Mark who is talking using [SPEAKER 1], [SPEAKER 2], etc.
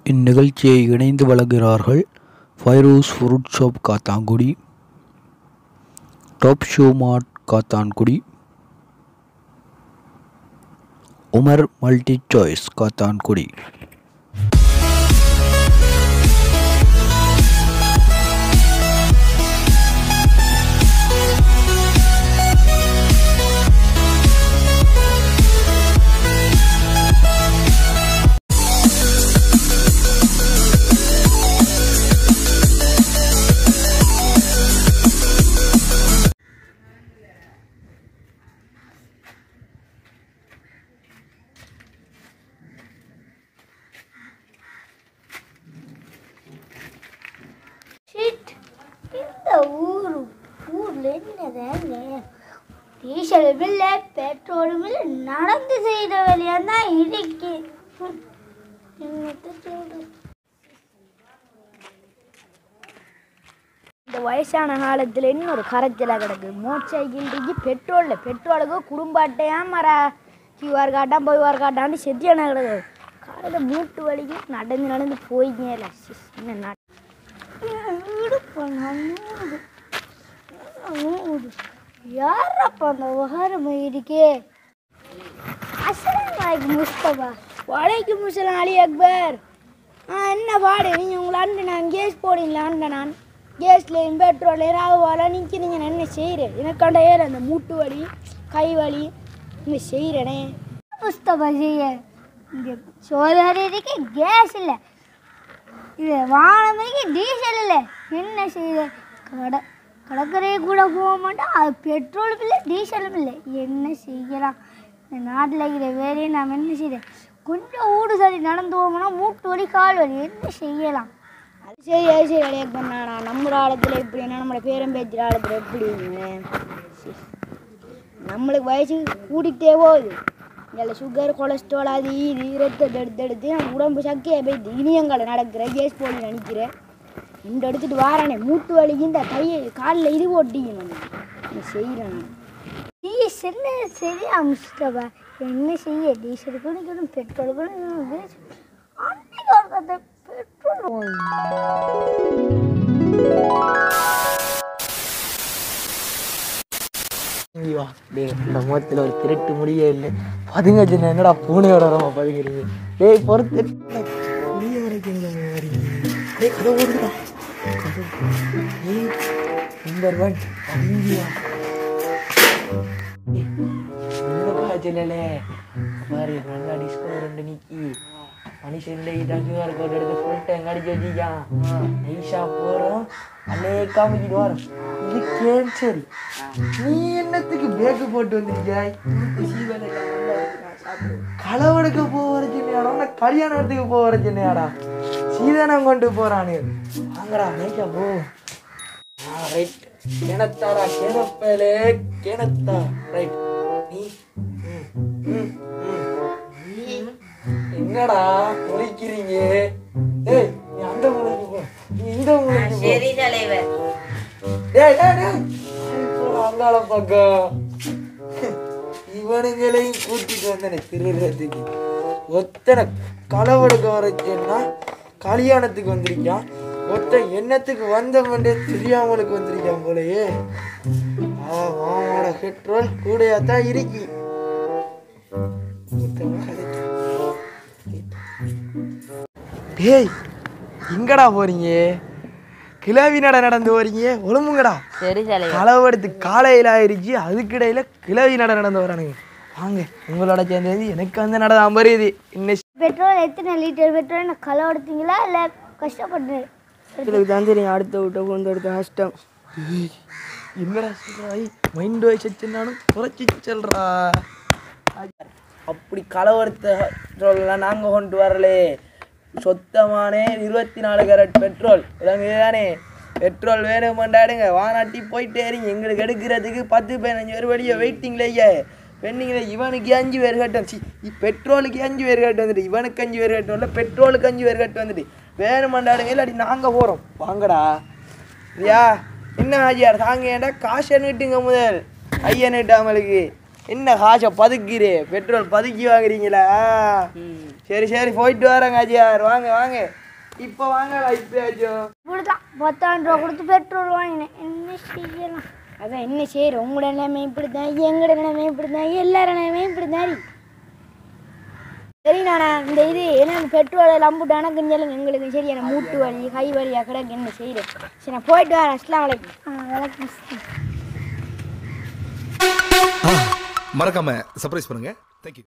[SPEAKER 1] இந்நிகழ்ச்சியை இணைந்து வழங்குகிறார்கள் Fairooz fruit shop Kattankudy top shoe mart Kattankudy Umar multi choice Kattankudy
[SPEAKER 2] ஷிட் இந்த ஊர் ஊரில் என்னதாங்க டீசலும் இல்லை பெட்ரோலும் இல்லை நடந்து செய்கிற வேலையாக தான் இருக்கு ஹம். என்னத்த சொல்றது
[SPEAKER 3] இந்த வயசான காலத்தில் இன்னொரு கரைச்சலாக கிடக்கு மோட்டர் சைக்கிள் இருக்கு பெட்ரோலில் பெட்ரோலுக்கு குடும்ப அட்டையா மர கியூஆர் காட்டான் போய்வார் காட்டான்னு செத்தியான கிடக்கு காலையில் மூட்டு வலிக்கு நடந்து நடந்து போய்க்கல என்ன நட
[SPEAKER 2] இடுப்பா நூறு நூறு யாரப்பா அந்த உகாரம் இருக்கே அஸ்ஸலாமு அலைக்கும் முஸ்தபா
[SPEAKER 3] வலைக்கு முசலாம் அலி அக்பர் ஆ என்ன பாடு நீங்கள் உங்களை அண்டு நான் கேஸ் போடுங்களா அண்ட நான் கேஸ்லேயும் பெட்ரோல்லையும் ராகுவால நிற்கிறீங்க நான் என்ன செய்கிறேன் எனக்காண்ட ஏற அந்த மூட்டு வலி கை வலி என்ன செய்கிறேனே
[SPEAKER 2] முஸ்தபா செய்ய இந்த சோதனை இருக்கு கேஸ் இல்லை இது வானமைக்கு டீசல் இல்லை என்ன செய்யுது கடை கடற்கரையை கூட போக மாட்டோம் அது பெட்ரோலும் இல்லை டீசலும் இல்லை என்ன செய்யலாம் இந்த நாட்டில் இருக்கிற வேலையை நாம் என்ன செய்யறது கொஞ்சம் ஊடு சரி நடந்து போகணும்னா மூட்டு வலி கால் வலி என்ன செய்யலாம்
[SPEAKER 3] அது சரி அது சரி அலி அக்பர் நானா நம்ம காலத்தில் இப்படின்னா நம்மளோட பேரம் பேச்சு காலத்தில் எப்படிங்க சி. நம்மளுக்கு வயசு கூட்டிகிட்டே போகுது இதில் சுகர் கொலஸ்ட்ரால் அது இது ரத்தத்தை எடுத்து எடுத்து நம்ம உடம்பு சக்கையாக போயிட்டு இனியங்களை நடக்கிற கேஸ் போலி நினைக்கிறேன் இந்த எடுத்துட்டு வாரானே மூட்டு வலிக்கு இந்த கையை காலில் இது போட்டிக்கணும் நான் செய்கிறேன் நான்
[SPEAKER 2] டீசல் சரியா முஸ்தபா என்ன செய்ய டீசல் குடிக்கணும் பெட்ரோல் குடிக்கணும் அன்னைக்கு ஒரு கதை பெட்ரோல்
[SPEAKER 4] ஐயோ டேய் இந்த முகத்தில் ஒரு திருட்டு முடியே இல்லை பதுங்க சின்ன என்னடா பூனையோட நம்ம பதுங்குறீங்க டேய் பொறுத்து புரிய வரைக்கும் வரீங்க டேய் கதை ஓடுதுடா நம்பர் ஒன் பதுங்கியா சொல்லலே பாரு நல்லா டிஸ்கோ ரெண்டு நிக்கி மனுஷன்ல இதான் கியூஆர் கோட் எடுத்து ஃபுல் டைம் அடிச்சு வச்சிக்கான் நைஷா போகிறோம் அல்லே காமிக்கிட்டு வரோம் இது கேன்சர் நீ என்னத்துக்கு பேக்கு போட்டு வந்திருக்காய் களவெடுக்க போக சொன்னியாடா உன்னை கல்யாணத்துக்கு போக சொன்னியாடா சீதனம் கொண்டு போறானு வாங்கடா நைஷா போ ரைட் கிணத்தாடா கிணப்பலே கிணத்தா ரைட் நீ ம், ம், ம். நீ என்னடா முழிக்கிறீங்க ஏய் நீ அந்த மூலைக்கு போ நீ இந்த மூலைக்கு போ
[SPEAKER 5] சரி தலைவர்
[SPEAKER 4] டேய் டேய் டேய் இப்போ அங்காள பக்கம் இவனுங்களையும் கூட்டிட்டு வந்தனே திருடுறதுக்கு ஒத்தனை களவெடுக்க வரச்சுன்னா கல்யாணத்துக்கு வந்திருக்கான் ஒத்த என்னத்துக்கு வந்தவன்டே தெரியாமலுக்கு வந்திருக்கான் போலயே ஆ மாமாவோட பெட்ரோல் கூடையா தான் இருக்கி ஒருத்தன் கதைக்கு. டேய் எங்கடா போறீங்க கிளவி நட நடந்து வரீங்க ஒழுங்குங்கடா
[SPEAKER 5] சரி தலைவர்
[SPEAKER 4] களவெடுத்து காலையில் ஆயிடுச்சு அதுக்கிடையில கிளவி நட நடந்து வரானுங்க வாங்க உங்களோட சேர்ந்து எனக்கு வந்து நட அம்பரியுது இன்னும்
[SPEAKER 2] பெட்ரோல் எத்தனை லிட்டர் பெட்ரோல் நான் களை எடுத்தீங்களா இல்லை கஷ்டப்பட்டு
[SPEAKER 4] எனக்கு தான் தெரியும் அடுத்த விட்ட கொண்டு எடுத்த கஷ்டம் என்னடா சொல்றாய் மைண்ட் வாய்ஸ் வச்சுனாலும் குறைச்சி சொல்றா அப்படி களவெடுத்த பெட்ரோல்லாம் நாங்கள் கொண்டு வரலே சொத்தமான இருபத்தி நாலு கேரட் பெட்ரோல் இதானே பெட்ரோல் வேணும் கொண்டாடுங்க வானாட்டி போயிட்டே இருங்க எங்களுக்கு எடுக்கிறதுக்கு பத்து பதினஞ்சு பேர் வெளியே வெயிட்டிங்லேயே பெண்ணிங்களே இவனுக்கு அஞ்சு பேர் கட்டும் சி பெட்ரோலுக்கு அஞ்சு பேர் கட்டு வந்துட்டு இவனுக்கு அஞ்சு பேர் கட்டு இல்லை பெட்ரோலுக்கு அஞ்சு பேர் கட்டு வந்துட்டு வேணும் கொண்டாடுங்க இல்லாட்டி நாங்கள் போகிறோம் வாங்கடா ரியா என்ன ஆஜியார் தாங்க ஏன்டா காசை நீட்டுங்க முதல் ஐயா நீட்டாமலுக்கு என்ன காசை பதுக்கிறே பெட்ரோல் பதுக்கி வாங்குறீங்களா சரி சரி போயிட்டு வரேங்க ஆச்சியார் வாங்க வாங்க இப்போ வாங்கடா இப்பயாச்சும்
[SPEAKER 2] இப்படிதான் பத்தாயிரம் ரூபா கொடுத்து பெட்ரோல் வாங்கினேன் என்ன செய்யலாம்
[SPEAKER 3] அதான் என்ன செய்யற உங்களோட நிலைமை இப்படி தான் எங்களோட நிலைமை இப்படி தான் எல்லார நிலைமையும் இப்படி தான் சரி நானா இந்த இது என்ன பெட்ரோல் லம்புட்டு எனக்கு சொல்லுங்க எங்களுக்கு சரியான மூட்டு வலி கை வலியா கிடக்கு என்ன செய்யறேன் சரி நான் போயிட்டு வரேன் அஸ்லாம் வலைக்கும்
[SPEAKER 2] விளக்கு
[SPEAKER 5] மறக்காம சர்ப்ரைஸ் பண்ணுங்க தேங்க்யூ